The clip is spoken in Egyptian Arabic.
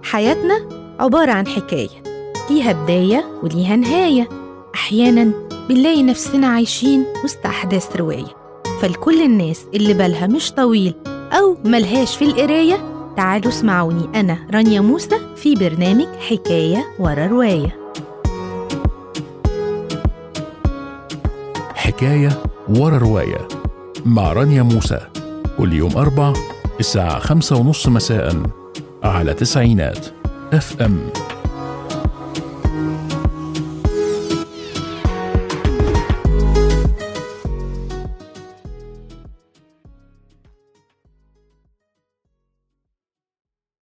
حياتنا عبارة عن حكاية ليها بداية وليها نهاية أحياناً بنلاقي نفسنا عايشين وسط أحداث رواية فلكل الناس اللي بالها مش طويل أو ملهاش في القراية تعالوا اسمعوني أنا رانيا موسى في برنامج حكاية ورا رواية حكاية ورا رواية مع رانيا موسى كل يوم أربع الساعة خمسة ونص مساء على تسعينات اف ام